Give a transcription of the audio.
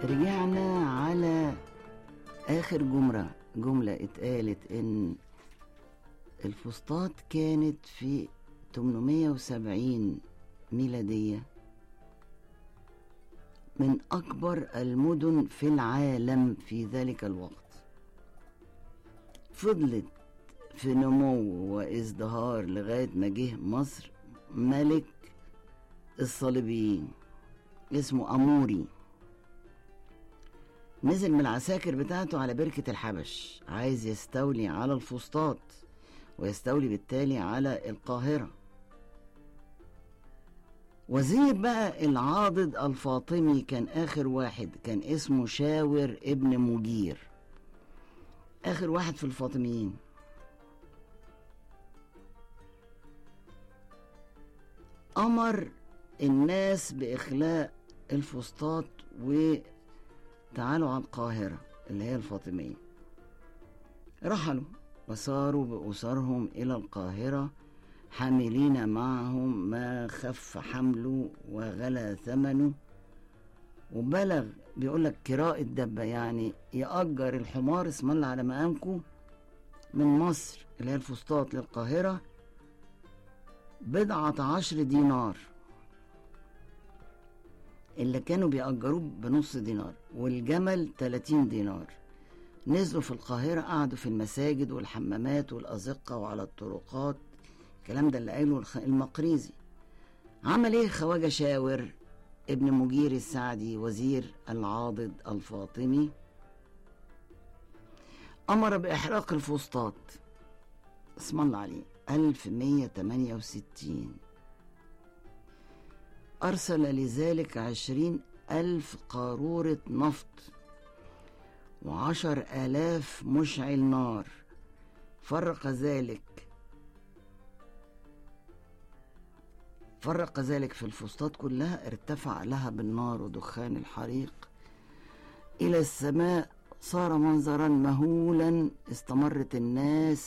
رجعنا على آخر جملة جملة اتقالت إن الفسطاط كانت في 870 ميلادية من أكبر المدن في العالم في ذلك الوقت فضلت في نمو وازدهار لغاية ما جه مصر ملك الصليبيين اسمه أموري نزل من العساكر بتاعته على بركة الحبش عايز يستولي على الفسطاط ويستولي بالتالي على القاهرة وزير بقى العاضد الفاطمي كان آخر واحد كان اسمه شاور ابن مجير آخر واحد في الفاطميين أمر الناس بإخلاء الفسطاط وتعالوا على القاهرة اللي هي الفاطمية رحلوا وساروا بأسرهم إلى القاهرة حاملين معهم ما خف حمله وغلى ثمنه وبلغ بيقول لك كراء الدبة يعني يأجر الحمار اسم الله على مقامكم من مصر اللي هي الفسطاط للقاهرة بضعة عشر دينار اللي كانوا بيأجروه بنص دينار والجمل 30 دينار نزلوا في القاهرة قعدوا في المساجد والحمامات والأزقة وعلى الطرقات الكلام ده اللي قايله المقريزي عمل ايه خواجة شاور ابن مجير السعدي وزير العاضد الفاطمي أمر بإحراق الفسطاط اسم الله عليه 1168 أرسل لذلك عشرين ألف قارورة نفط وعشر آلاف مشعل نار فرق ذلك فرق ذلك في الفسطاط كلها ارتفع لها بالنار ودخان الحريق إلى السماء صار منظرا مهولا استمرت الناس